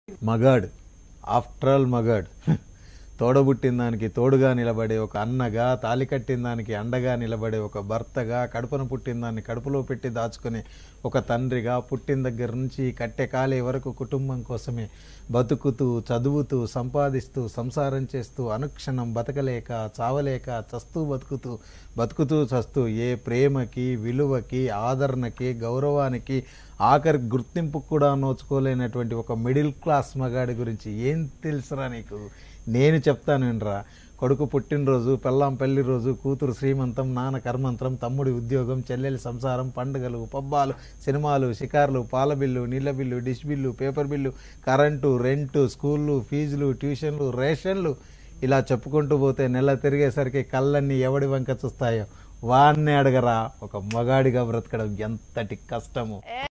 మగాడు after all మగాడు తోడబుట్టిన దానికి తోడుగా నిలబడే ఒక అన్నగా తాలి కట్టిన దానికి అండగా నిలబడే ఒక భర్తగా కడుపున పుట్టిన దాన్ని కడుపులో పెట్టి దాచుకునే ఒక తండ్రిగా పుట్టిన దగ్గర నుంచి కట్టె కాలే వరకు కుటుంబం కోసమే బతుకుతూ చదువుతూ సంపాదిస్తూ సంసారం చేస్తూ అనుక్షణం బతకలేక చావలేక చస్తూ బతుకుతూ బతుకుతూ చస్తూ ఏ ప్రేమకి విలువకి ఆదరణకి గౌరవానికి ఆఖరి గుర్తింపు కూడా నోచుకోలేనటువంటి ఒక మిడిల్ క్లాస్ మగాడి గురించి ఏం తెలుసురా నీకు నేను చెప్తాను వినరా కొడుకు పుట్టినరోజు పెళ్ళాం పెళ్లి రోజు కూతురు శ్రీమంతం నాన్న కర్మంత్రం తమ్ముడి ఉద్యోగం చెల్లెలి సంసారం పండుగలు పబ్బాలు సినిమాలు షికార్లు పాల బిల్లు నీళ్ళ bill dish bill paper bill current rent స్కూళ్ళు ఫీజులు ట్యూషన్లు రేషన్లు ఇలా చెప్పుకుంటూ పోతే నెల తిరిగేసరికి కళ్ళన్నీ ఎవడి వంక చూస్తాయో వాన్నే అడగరా ఒక మగాడిగా బ్రతకడం ఎంతటి కష్టము